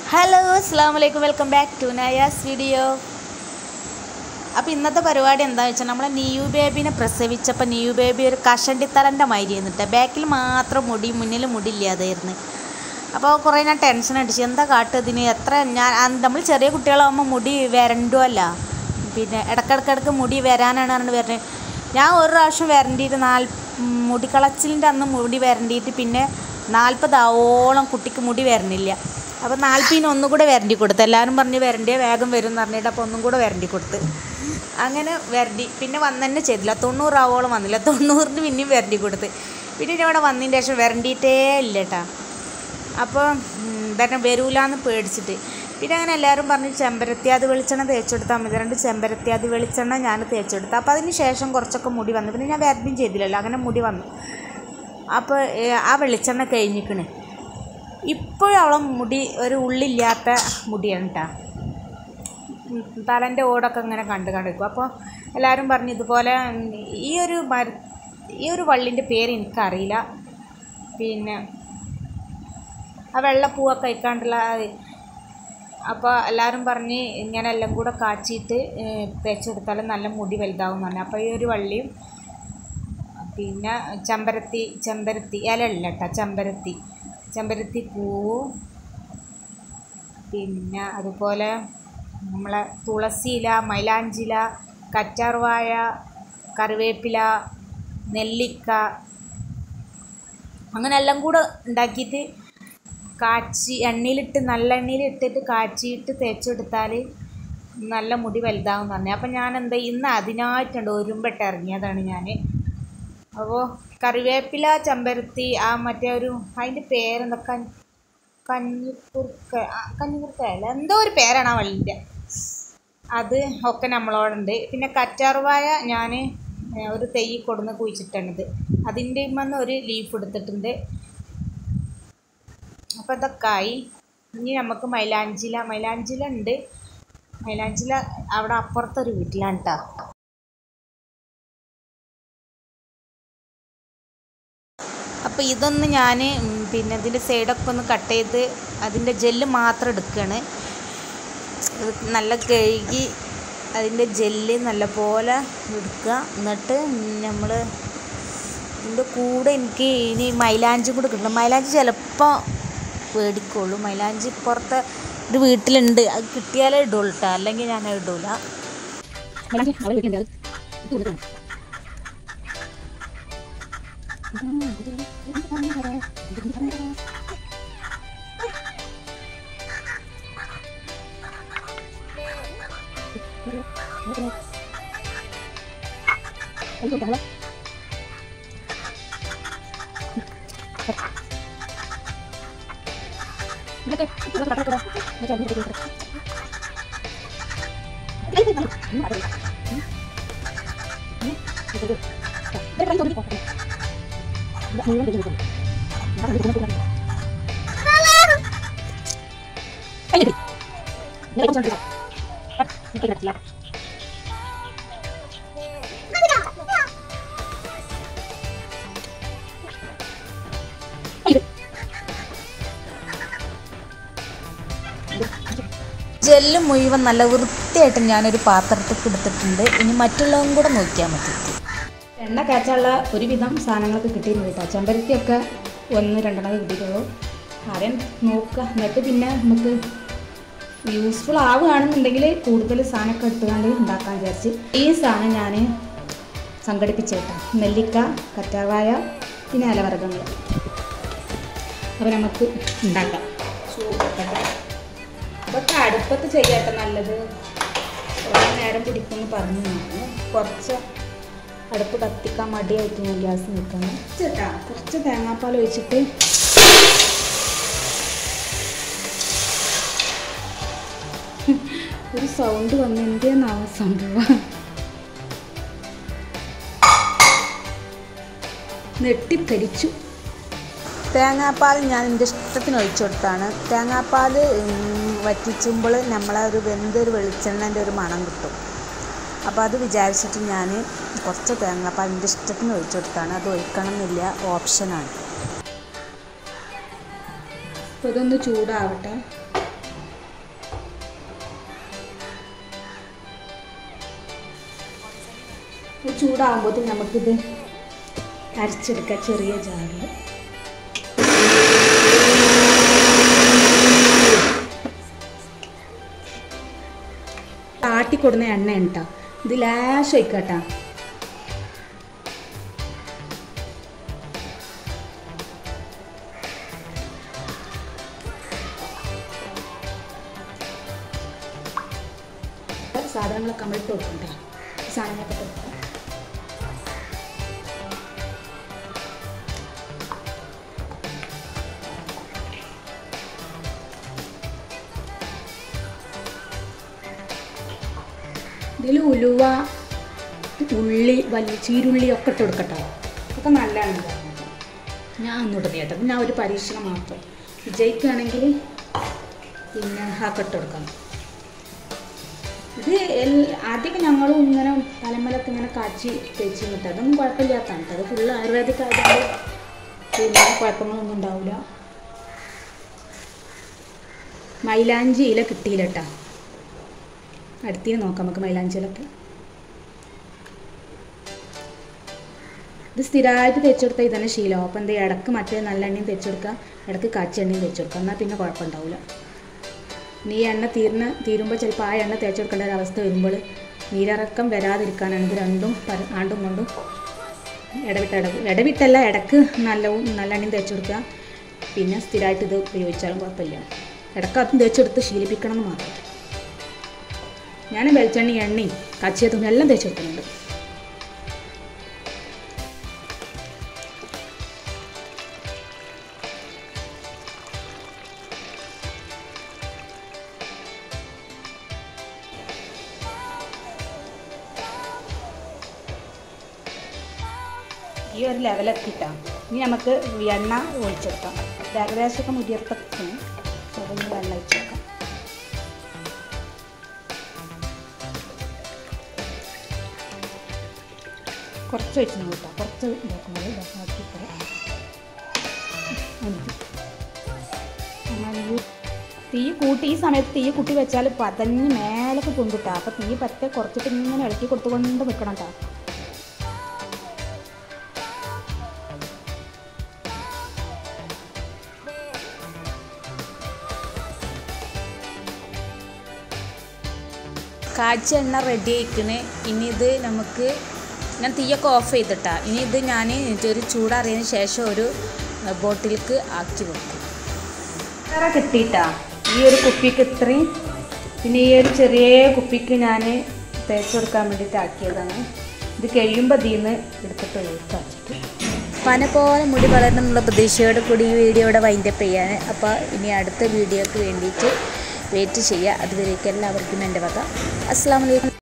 hello അസ്സാം വലൈക്കും welcome back to Nayas video അപ്പോൾ ഇന്നത്തെ പരിപാടി എന്താണെന്ന് വെച്ചാൽ നമ്മളെ നിയു ബേബിനെ പ്രസവിച്ചപ്പോൾ നിയു ബേബി ഒരു കഷണ്ടിത്തലൻ്റെ മാതിരി എന്നിട്ട് ബാക്കിൽ മാത്രം മുടി മുന്നിൽ മുടി ഇല്ലാതായിരുന്നു അപ്പോൾ കുറേ ഞാൻ ടെൻഷൻ അടിച്ചു എന്താ കാട്ടുക ഇതിന് എത്ര ഞാൻ ആ, നമ്മൾ ചെറിയ കുട്ടികളാകുമ്പോൾ മുടി വരണ്ടുമല്ല പിന്നെ ഇടക്കിടക്കിടക്ക് മുടി വരാനാണ് പറഞ്ഞ് വരുന്നത് ഞാൻ ഒരു പ്രാവശ്യം വരണ്ടിയിട്ട് നാൽ മുടിക്കളച്ചിലിൻ്റെ അന്ന് മുടി വരണ്ടിയിട്ട് പിന്നെ നാൽപ്പതാവോളം കുട്ടിക്ക് മുടി വരണില്ല അപ്പോൾ നാൽപ്പതിന് ഒന്നും കൂടെ വരണ്ടി കൊടുത്തു എല്ലാവരും പറഞ്ഞ് വരണ്ടിയ വേഗം വരും എന്ന് പറഞ്ഞിട്ട് അപ്പോൾ ഒന്നും കൂടെ വരണ്ടി കൊടുത്ത് അങ്ങനെ വരണ്ടി പിന്നെ വന്ന് തന്നെ ചെയ്തില്ല തൊണ്ണൂറാവോളം വന്നില്ല തൊണ്ണൂറിന് പിന്നെയും വരണ്ടി കൊടുത്ത് പിന്നെ ഞാൻ ഇവിടെ വന്നതിന് ശേഷം വരണ്ടിയിട്ടേ ഇല്ല കേട്ടാ അപ്പോൾ തന്നെ വരൂലെന്ന് പേടിച്ചിട്ട് പിന്നെ അങ്ങനെ എല്ലാവരും പറഞ്ഞ് ചെമ്പരത്തിയാതി വെളിച്ചെണ്ണ തേച്ചെടുത്താൽ മതി രണ്ട് ചെമ്പരത്തിയാതി വെളിച്ചെണ്ണ ഞാൻ തേച്ചെടുത്തു അപ്പോൾ അതിന് ശേഷം കുറച്ചൊക്കെ മുടി വന്നു പിന്നെ ഞാൻ വരണ്ടും ചെയ്തില്ലല്ലോ അങ്ങനെ മുടി വന്നു അപ്പോൾ ഏ, ആ വെളിച്ചെണ്ണ കഴിഞ്ഞിക്കണ് ഇപ്പോഴും അവളെ മുടി ഒരു ഉള്ളില്ലാത്ത മുടിയാണ് കേട്ടോ തലൻ്റെ ഓടൊക്കെ ഇങ്ങനെ കണ്ട് കണ്ടിരിക്കും അപ്പോൾ എല്ലാവരും പറഞ്ഞു ഇതുപോലെ ഉം, ഈ ഒരു മര ഈ ഒരു വള്ളിൻ്റെ പേര് എനിക്കറിയില്ല പിന്നെ ആ വെള്ളപ്പൂവൊക്കെ കഴിക്കാണ്ടുള്ള അപ്പോൾ എല്ലാവരും പറഞ്ഞ് ഇങ്ങനെ എല്ലാം കൂടെ കാച്ചിയിട്ട് ഏഹ്, തേച്ചെടുത്താലും നല്ല മുടി വലുതാവും എന്ന് പറഞ്ഞു അപ്പോൾ ഈ ഒരു വള്ളിയും പിന്നെ ചെമ്പരത്തി ചെമ്പരത്തി ഇല അല്ല കേട്ടോ ചെമ്പരത്തി ചെമ്പരത്തി പൂവും പിന്നെ അതുപോലെ നമ്മളെ തുളസിയില മൈലാഞ്ചില കറ്റാർവാഴ കറിവേപ്പില നെല്ലിക്ക അങ്ങനെ എല്ലാം കൂടെ ഉണ്ടാക്കിയിട്ട് കാച്ചി എണ്ണയിലിട്ട് നല്ല എണ്ണയിൽ ഇട്ടിട്ട് കാച്ചിയിട്ട് തേച്ചെടുത്താൽ നല്ല മുടി വലുതാവും എന്ന് പറഞ്ഞു അപ്പം ഞാൻ എന്താ ഇന്ന് അതിനായിട്ടുണ്ട് ഒരുമ്പെട്ട് ഇറങ്ങിയതാണ് ഞാൻ അപ്പോൾ കറിവേപ്പില ചെമ്പരത്തി ആ മറ്റേ ഒരു അതിൻ്റെ പേരെന്താ കൻ കഞ്ഞിക്കുറുക്ക ആ, കഞ്ഞിക്കുറുക്ക അല്ല എന്തോ ഒരു പേരാണ് ആ വള്ളിൻ്റെ അത് ഒക്കെ നമ്മളോടുണ്ട് പിന്നെ കറ്റാർവായ ഞാൻ ഒരു തൈ കൊടുന്ന് കുഴിച്ചിട്ടാണിത് അതിൻ്റെ വന്ന് ഒരു ലീഫ് എടുത്തിട്ടുണ്ട് അപ്പോൾ ഇതൊക്കെ ആയി ഇനി നമുക്ക് മൈലാഞ്ചില മൈലാഞ്ചില ഉണ്ട് മൈലാഞ്ചില അവിടെ അപ്പുറത്തൊരു വീട്ടിലാണ് കേട്ടോ അപ്പോൾ ഇതൊന്ന് ഞാൻ പിന്നെ ഇതിൻ്റെ സൈഡൊക്കെ ഒന്ന് കട്ട് ചെയ്ത് അതിൻ്റെ ജെല്ല് മാത്രം എടുക്കുകയാണ് ഇത് നല്ല കഴുകി അതിൻ്റെ ജെല്ല് നല്ലപോലെ എടുക്കുക എന്നിട്ട് നമ്മൾ ഇതിൻ്റെ കൂടെ എനിക്ക് ഇനി മൈലാഞ്ചി കൂടെ കിട്ടണം മൈലാഞ്ചി ചിലപ്പോൾ മേടിക്കുള്ളൂ മൈലാഞ്ചി പുറത്ത് ഇത് വീട്ടിലുണ്ട് അത് കിട്ടിയാലേ ഇടുള്ളൂ കേട്ടോ അല്ലെങ്കിൽ ഞാൻ ഇടൂല മൈലാഞ്ചി അവൾ വീട്ടിലുണ്ട് അത് ഇത് കൊടുക്കണം ജെല്ല് മുഴുവൻ നല്ല വൃത്തിയായിട്ട് ഞാനൊരു പാത്രത്തിൽ എടുത്തിട്ടുണ്ട് ഇനി മറ്റുള്ളതും കൂടെ നോക്കിയാൽ മതി എണ്ണ കാച്ചുള്ള ഒരുവിധം സാധനങ്ങളൊക്കെ കിട്ടിയിരുന്നു കേട്ടോ ചെമ്പരത്തിയൊക്കെ ഒന്ന് രണ്ടെണ്ണം കിട്ടിയിട്ടുള്ളൂ ആദ്യം നോക്കുക എന്നിട്ട് പിന്നെ നമുക്ക് യൂസ്ഫുൾ ആവുകയാണെന്നുണ്ടെങ്കിൽ കൂടുതൽ സാധനമൊക്കെ എടുത്തുകൊണ്ട് ഉണ്ടാക്കാൻ വിചാരിച്ച് ഈ സാധനം ഞാൻ സംഘടിപ്പിച്ച് കേട്ടോ നെല്ലിക്ക കറ്റാവായ പിന്നെ അലവർഗ്ഗങ്ങൾ അപ്പോൾ നമുക്ക് ഉണ്ടാക്കാം സൂപ്പർ ഇതൊക്കെ അടുപ്പത്ത് ചെയ്യാട്ടെ നല്ലത് കുറേ നേരം പിടിക്കുമെന്ന് പറഞ്ഞു ഞാൻ കുറച്ച് അടുപ്പ് കത്തിക്കാൻ മടിയായിട്ട് ഞാൻ ഗ്യാസ് നിൽക്കണം ചേട്ടാ കുറച്ച് തേങ്ങാപ്പാൽ ഒഴിച്ചിട്ട് ഒരു സൗണ്ട് വന്ന് എന്തിനാണ് സംഭവം നെട്ടിത്തെരിച്ചു തേങ്ങാപ്പാൽ ഞാൻ എൻ്റെ ഇഷ്ടത്തിന് ഒഴിച്ചു കൊടുത്താണ് തേങ്ങാപ്പാൽ വറ്റിച്ചുമ്പോൾ നമ്മളെ ഒരു വെന്തൊരു വെളിച്ചെണ്ണൻ്റെ ഒരു മണം കിട്ടും അപ്പോൾ അത് വിചാരിച്ചിട്ട് ഞാൻ കുറച്ച് തേങ്ങാപ്പാൽ എൻ്റെ ഇഷ്ടത്തിന് ഒഴിച്ചു കൊടുത്താണ് അത് ഒഴിക്കണം എന്നില്ല ഓപ്ഷനാണ് അപ്പോൾ ഇതൊന്ന് ചൂടാവട്ടെ ചൂടാകുമ്പോൾ നമുക്കിത് അരച്ചെടുക്കാം ചെറിയ ജാറിൽ ആട്ടിക്കൊടുന്ന എണ്ണ കേട്ടോ ഇത് ലാശം ഒഴിക്കട്ടാ സാധനങ്ങളൊക്കെ നമ്മൾ ഇട്ട് കൊടുക്കണ്ട സാധനങ്ങളൊക്കെ ഇട്ട് കൊടുക്കാം ഇതിൽ ഉലുവ ഉള്ളി വലിയ ചീരുള്ളി ഒക്കെ ഇട്ട് കൊടുക്കട്ടോ ഒക്കെ നല്ലതാണ് പറഞ്ഞത് ഞാൻ ഒന്നിട്ട് കേട്ടോ ഞാൻ ഒരു പരീക്ഷണം മാത്രം വിജയിക്കുകയാണെങ്കിൽ പിന്നെ ആക്കെ ഇട്ട് കൊടുക്കാം ഇത് എൽ ആദ്യമൊക്കെ ഞങ്ങളും ഇങ്ങനെ തലമലൊക്കെ ഇങ്ങനെ കാച്ചി തേച്ച് കിട്ടും അതൊന്നും കുഴപ്പമില്ലാത്തതാണ് കേട്ടോ അത് ഫുള്ള് ആയുർവേദിക് ആയതുകൊണ്ട് പിന്നെ കുഴപ്പങ്ങളൊന്നും ഉണ്ടാവില്ല മൈലാഞ്ചി ഇല കിട്ടിയില്ല കേട്ടോ അടുത്തിന് നോക്കാം നമുക്ക് മൈലാഞ്ചിയിലൊക്കെ ഇത് സ്ഥിരമായിട്ട് തേച്ച് കൊടുത്താൽ ഇതന്നെ ശീലമാവും അപ്പം എന്താ ഇടക്ക് മറ്റേ നല്ല എണ്ണയും തേച്ച് കൊടുക്കുക ഇടക്ക് കാച്ചി എണ്ണയും തേച്ച് കൊടുക്കുക എന്നാൽ പിന്നെ കുഴപ്പമുണ്ടാവില്ല നീ എണ്ണ തീർന്ന് തീരുമ്പോൾ ചിലപ്പോൾ ആ എണ്ണ തേച്ച് കൊടുക്കേണ്ട ഒരു അവസ്ഥ വരുമ്പോൾ നീരിറക്കം വരാതിരിക്കാനാണ് ഇത് രണ്ടും പര ആണ്ടും കൊണ്ടും ഇടവിട്ട് ഇടവ് ഇടവിട്ടല്ല ഇടക്ക് നല്ലവും നല്ല എണ്ണയും തേച്ച് കൊടുക്കുക പിന്നെ സ്ഥിരമായിട്ട് ഇത് ഉപയോഗിച്ചാലും കുഴപ്പമില്ല ഇടക്ക് അതും തേച്ചെടുത്ത് ശീലിപ്പിക്കണം എന്ന് മാത്രം ഞാൻ വെളിച്ചെണ്ണ എണ്ണയും കച്ചിയത്തും എല്ലാം തേച്ച് കൊടുക്കുന്നുണ്ട് ഈ ഒരു ലെവലെത്തിയിട്ടാണ് ഇനി നമുക്ക് എണ്ണ ഒഴിച്ചെടുക്കാം ഇത് ഏകദേശമൊക്കെ മുതിർത്തത്തിന് ചെറിയ വെള്ളം ഒഴിച്ചെടുക്കാം കുറച്ച് ഒഴിച്ച് നോക്കാം കുറച്ച് ഇതാക്കുന്നത് ഇതാക്കി തീ കൂട്ടി ഈ സമയത്ത് തീ കൂട്ടി വെച്ചാൽ പതഞ്ഞ് മേലൊക്കെ പൊന്തിട്ടാ അപ്പം തീ പറ്റ കുറച്ചിട്ട് ഇങ്ങനെ ഇളക്കി കൊടുത്തുകൊണ്ട് നിൽക്കണം കേട്ടോ കാച്ചി എണ്ണ റെഡി ആയിക്കണ് ഇനി ഇത് നമുക്ക് ഞാൻ തീയൊക്കെ ഓഫ് ചെയ്തിട്ടാ ഇനി ഇത് ഞാൻ ഒരു ചൂടാറിയതിന് ശേഷം ഒരു ബോട്ടിലേക്ക് ആക്കി വെക്കും വേറെ കിട്ടിയിട്ടാ ഈ ഒരു കുപ്പിക്ക് ഇത്രയും പിന്നെ ഈ ഒരു ചെറിയ കുപ്പിക്ക് ഞാൻ തേച്ച് കൊടുക്കാൻ വേണ്ടിയിട്ട് ആക്കിയതാണ് ഇത് കഴിയുമ്പോൾ ഇതിൽ നിന്ന് എടുത്തിട്ട് ഒഴിച്ചാച്ചിട്ട് പന പോലെ മുടി വളരണം എന്നുള്ള പ്രതീക്ഷയോട് കൂടി ഈ വീഡിയോയുടെ വൈൻഡപ്പ് ചെയ്യാൻ അപ്പോൾ ഇനി അടുത്ത വീഡിയോക്ക് വേണ്ടിയിട്ട് വെയിറ്റ് ചെയ്യുക അതുവരേക്കും എല്ലാവർക്കും എൻ്റെ വക അസ്സാം വലൈക്കും